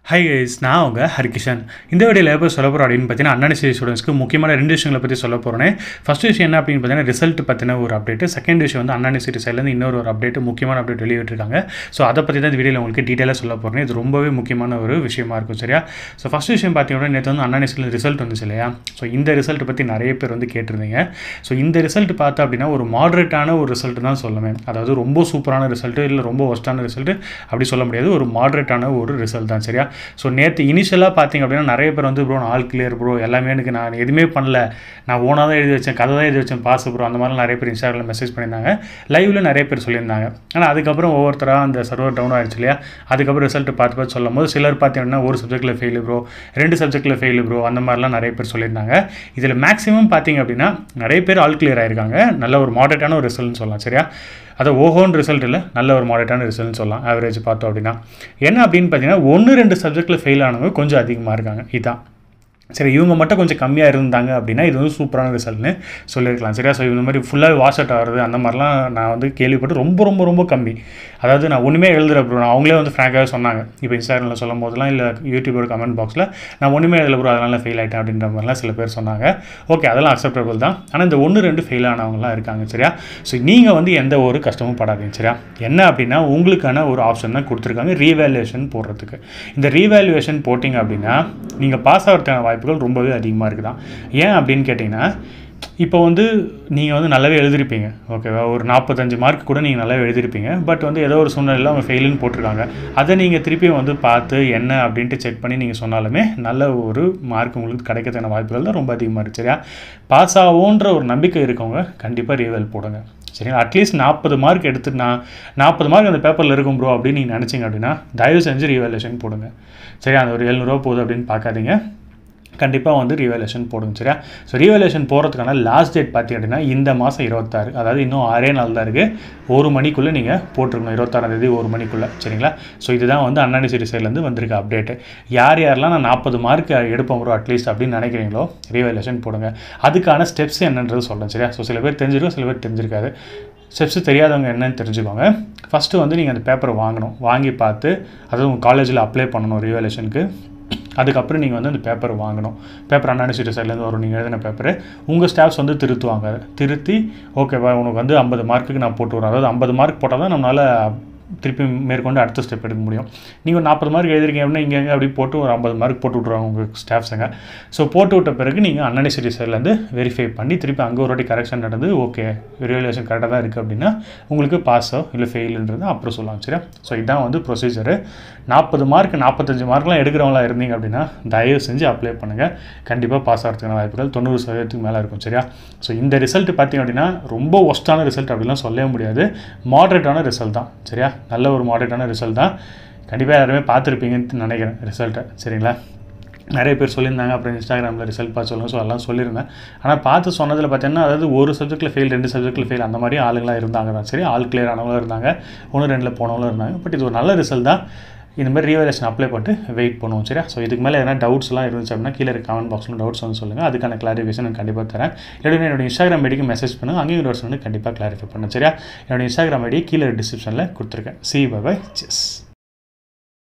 hi guys நான் அவங்க ஹரிகிஷன் இந்த வீடியோவில் எப்போ சொல்ல போகிறோம் அப்படின்னு பார்த்தீங்கன்னா அண்ணாடி ஸ்டூடெண்ட்ஸ்க்கு முக்கியமான ரெண்டு விஷயங்களை பற்றி சொல்ல போகிறேன் ஃபஸ்ட் விஷயம் என்ன அப்படின்னு பார்த்தீங்கன்னா ரிசல்ட் பற்றின ஒரு அப்டேட் செகண்ட் விஷயம் வந்து அண்ணாடி சிட்டி சைட்லேருந்து இன்னொரு ஒரு அப்டேட் முக்கியமான அப்டேட் வெளியிட்டிருக்காங்க ஸோ அதை பற்றி தான் இந்த வீடியோவில் உங்களுக்கு டீட்டெயிலாக சொல்ல போகிறேன் இது ரொம்பவே முக்கியமான ஒரு விஷயமா இருக்கும் சரியா ஸோ ஃபஸ்ட் விஷயம் பார்த்தீங்கன்னா நேற்று வந்து அண்ணாடி சிட்டியில் ரிசல்ட் வந்துச்சு இல்லையா ஸோ இந்த ரிசல்ட் பற்றி நிறைய பேர் வந்து கேட்டிருந்தீங்க ஸோ இந்த ரிசல்ட் பார்த்தா அப்படின்னா ஒரு மாடரேட்டான ஒரு ரிசல்ட் தான் சொல்லுவேன் அதாவது ரொம்ப சூப்பரான ரிசல்ட்டு இல்லை ரொம்ப ஒஸ்ட்டான ரிசல்ட்டு அப்படி சொல்ல முடியாது ஒரு மாடரேட்டான ஒரு ரிசல்ட் தான் சரியா ஸோ நேற்று இனிஷியலாக பார்த்தீங்க அப்படின்னா நிறைய பேர் வந்து ப்ரோ ஆல் கிளியர் ப்ரோ எல்லாமே எனக்கு நான் எதுவுமே பண்ணல நான் ஓனாக தான் எழுதி வச்சேன் கதை தான் எழுதி வச்சேன் பாஸ் ப்ரோ அந்த மாதிரிலாம் நிறைய பேர் இன்ஸ்டாகிராமில் மெசேஜ் பண்ணியிருந்தாங்க லைவில் நிறைய பேர் சொல்லியிருந்தாங்க ஆனால் அதுக்கப்புறம் ஒவ்வொருத்தராக அந்த சர்வர் டவுன் ஆயிடுச்சு இல்லையா அதுக்கப்புறம் ரிசல்ட் பார்த்து பார்த்து சொல்லும் போது சிலர் பார்த்தீங்கன்னா ஒரு சப்ஜெக்ட்டில் ஃபெயிலு ப்ரோ ரெண்டு சப்ஜெக்ட்டில் ஃபெயிலு ப்ரோ அந்த மாதிரிலாம் நிறைய பேர் சொல்லியிருந்தாங்க இதில் மேக்ஸிமம் பார்த்தீங்க அப்படின்னா நிறைய பேர் ஆல் கிளியர் ஆயிருக்காங்க நல்ல ஒரு மாடரேட்டான ஒரு ரிசல்ட்னு சொல்லலாம் சரியா அதை ஓஹோன் ரிசல்ட் இல்லை நல்ல ஒரு மாடரேட்டான ரிசல்ட்னு சொல்லலாம் ஆவரேஜ் பார்த்தோம் அப்படின்னா என்ன அப்படின்னு பார்த்தீங்கன்னா ஒன்று ரெண்டு சப்ஜெக்ட்டில் ஃபெயில் ஆனவங்க கொஞ்சம் அதிகமாக இருக்காங்க இதான் சரி இவங்க மட்டும் கொஞ்சம் கம்மியாக இருந்தாங்க அப்படின்னா இது வந்து சூப்பரான ரிசல்ட்னு சொல்லியிருக்கலாம் சரியா ஸோ இந்த மாதிரி ஃபுல்லாக வாஷ் அவுட் ஆகிறது அந்த மாதிரிலாம் நான் வந்து கேள்விப்பட்டு ரொம்ப ரொம்ப ரொம்ப கம்மி அதாவது நான் ஒன்றுமே எழுதுற ப்ரோ நான் அவங்களே வந்து ஃப்ராங்காக சொன்னாங்க இப்போ இன்ஸ்டாகிராமில் சொல்லும் போதெல்லாம் இல்லை யூடியூபோட கமெண்ட் பாக்ஸில் நான் ஒன்றுமே எழுதல ப்ரோ அதனால ஃபெயில் ஆகிட்டேன் அப்படின்ற மாதிரிலாம் சில பேர் சொன்னாங்க ஓகே அதெல்லாம் அக்செப்டபிள் தான் ஆனால் இந்த ஒன்று ரெண்டு ஃபெயில் ஆனவங்கலாம் இருக்காங்க சரியா ஸோ நீங்கள் வந்து எந்த ஒரு கஷ்டமும் படாதீங்க சரியா என்ன அப்படின்னா உங்களுக்கான ஒரு ஆப்ஷன் தான் கொடுத்துருக்காங்க ரீவேல்யூவேஷன் போடுறதுக்கு இந்த ரீவேல்யூவேஷன் போட்டிங்க அப்படின்னா நீங்கள் பாஸ் ஆகிறதுக்கான வாய்ப்புகள் ரொம்பவே அதிகமாக இருக்குதான் ஏன் அப்படின்னு கேட்டிங்கன்னா இப்போ வந்து நீங்கள் வந்து நல்லாவே எழுதிருப்பீங்க ஓகேவா ஒரு நாற்பத்தஞ்சு மார்க் கூட நீங்கள் நல்லாவே எழுதிருப்பீங்க பட் வந்து ஏதோ ஒரு சூழ்நிலையில் அவங்க ஃபெயிலுன்னு போட்டிருக்காங்க அதை நீங்கள் திருப்பியும் வந்து பார்த்து என்ன அப்படின்ட்டு செக் பண்ணி நீங்கள் சொன்னாலுமே நல்ல ஒரு மார்க் உங்களுக்கு கிடைக்கிறதுக்கான வாய்ப்புகள் தான் ரொம்ப அதிகமாக இருக்குது சரியா பாஸ் ஆகும்ன்ற ஒரு நம்பிக்கை இருக்கவங்க கண்டிப்பாக ரீவெல் போடுங்க சரிங்களா அட்லீஸ்ட் நாற்பது மார்க் எடுத்துட்டு நான் நாற்பது மார்க் அந்த பேப்பரில் இருக்கும் ப்ரோ அப்படின்னு நீங்கள் நினச்சிங்க அப்படின்னா தயவு செஞ்சு ரீவேலேஷன் போடுங்க சரியா அந்த ஒரு எழுநூறுவா போகுது அப்படின்னு பார்க்காதீங்க கண்டிப்பாக வந்து ரீவேலேஷன் போடுங்க சரியா ஸோ ரீவேலேஷன் போகிறதுக்கான லாஸ்ட் டேட் பார்த்திங்க அப்படின்னா இந்த மாதம் இருபத்தாறு அதாவது இன்னும் ஆறே நாள் தான் இருக்குது ஒரு மணிக்குள்ளே நீங்கள் போட்டிருக்கணும் இருபத்தாறாம் தேதி ஒரு மணிக்குள்ளே சரிங்களா ஸோ இதுதான் வந்து அண்ணாடி சிட்டி சைட்லேருந்து வந்திருக்க அப்டேட்டு யார் யாரெல்லாம் நான் நாற்பது மார்க் எடுப்போம் ப்ரோ அட்லீஸ்ட் அப்படின்னு நினைக்கிறீங்களோ ரீவேலேஷன் போடுங்க அதுக்கான ஸ்டெப்ஸ் என்னன்றது சொல்கிறேன் சரியா ஸோ சில பேர் தெரிஞ்சிருக்கும் சில பேர் தெரிஞ்சிருக்காது ஸ்டெப்ஸ் தெரியாதவங்க என்னன்னு தெரிஞ்சுக்கோங்க ஃபஸ்ட்டு வந்து நீங்கள் அந்த பேப்பரை வாங்கணும் வாங்கி பார்த்து அதாவது உங்கள் காலேஜில் அப்ளை பண்ணணும் ரீவேலேஷனுக்கு அதுக்கப்புறம் நீங்கள் வந்து அந்த பேப்பர் வாங்கணும் பேப்பர் அண்ணாடி சிட்டி சைட்லேருந்து வரும் நீங்கள் எழுதின பேப்பரு உங்கள் ஸ்டாஃப்ஸ் வந்து திருத்துவாங்க திருத்தி ஓகேவா உனக்கு வந்து ஐம்பது மார்க்குக்கு நான் போட்டு வரேன் அதாவது ஐம்பது மார்க் போட்டால் தான் நம்மளால் திருப்பி மேற்கொண்டு அடுத்த ஸ்டெப் எடுக்க முடியும் நீங்கள் ஒரு நாற்பது மார்க் எழுதிருக்கீங்க அப்படின்னா இங்கே அப்படி போட்டு ஒரு ஐம்பது மார்க் போட்டு விட்ருவாங்க உங்கள் ஸ்டாஃப்ஸுங்க ஸோ போட்டு விட்ட பிறகு நீங்கள் அண்ணனை சிட்டி சைட்லேருந்து வெரிஃபை பண்ணி திருப்பி அங்கே ஒரு வாட்டி கரெக்ஷன் நடந்து ஓகே ரிவலேஷன் கரெக்டாக தான் இருக்குது அப்படின்னா உங்களுக்கு பாஸோ இல்லை ஃபெயிலுன்றது அப்புறம் சொல்லலாம் சரியா ஸோ இதுதான் வந்து ப்ரொசீஜரு நாற்பது மார்க் நாற்பத்தஞ்சு மார்க்லாம் எடுக்கிறவங்களா இருந்தீங்க அப்படின்னா தயவு செஞ்சு அப்ளை பண்ணுங்கள் கண்டிப்பாக பாஸ் ஆகிறதுக்கான வாய்ப்புகள் தொண்ணூறு சதவீதத்துக்கு மேலே இருக்கும் சரியா ஸோ இந்த ரிசல்ட் பார்த்திங்க அப்படின்னா ரொம்ப ஒஸ்ட்டான ரிசல்ட் அப்படிலாம் சொல்லவே முடியாது மாட்ரேட்டான ரிசல்ட் தான் சரியா நல்ல ஒரு மாடரேட்டான ரிசல்ட் தான் கண்டிப்பாக யாருமே பார்த்துருப்பீங்கன்னு நினைக்கிறேன் ரிசல்ட்டை சரிங்களா நிறைய பேர் சொல்லியிருந்தாங்க அப்புறம் இன்ஸ்டாகிராமில் ரிசல்ட் பார்த்து சொல்லுங்கள் ஸோ எல்லாம் சொல்லியிருந்தேன் ஆனால் பார்த்து சொன்னதில் பார்த்தீங்கன்னா அதாவது ஒரு சப்ஜெக்ட்டில் ஃபெயில் ரெண்டு சப்ஜெக்ட்டில் ஃபெயில் அந்த மாதிரி ஆளுங்களாம் இருந்தாங்க தான் சரி ஆல் கிளியர் ஆனவங்களும் இருந்தாங்க ஒன்று ரெண்டில் போனவங்களும் இருந்தாங்க பட் இது ஒரு நல்ல ரிசல்ட் தான் இந்த மாதிரி ரீவலேஷன் அப்ளை பண்ணிட்டு வெயிட் பண்ணுவோம் சரியா ஸோ இதுக்கு மேலே எதனா டவுட்ஸ்லாம் இருந்துச்சு அப்படின்னா கீழே கமெண்ட் பாக்ஸில் டவுட்ஸ் வந்து சொல்லுங்கள் அதுக்கான கிளாரிஃபிகேஷன் நான் கண்டிப்பாக தரேன் இல்லைன்னா என்னோட இன்ஸ்டாகிராம் ஐடிக்கு மெசேஜ் பண்ணுங்கள் அங்கேயும் டவுட்ஸ் வந்து கண்டிப்பாக கிளாரிஃபை பண்ணுங்க சரியா என்னோட இன்ஸ்டாகிராம் ஐடி கீழே டிஸ்கிரிப்ஷனில் கொடுத்துருக்கேன் சி பை பை செஸ்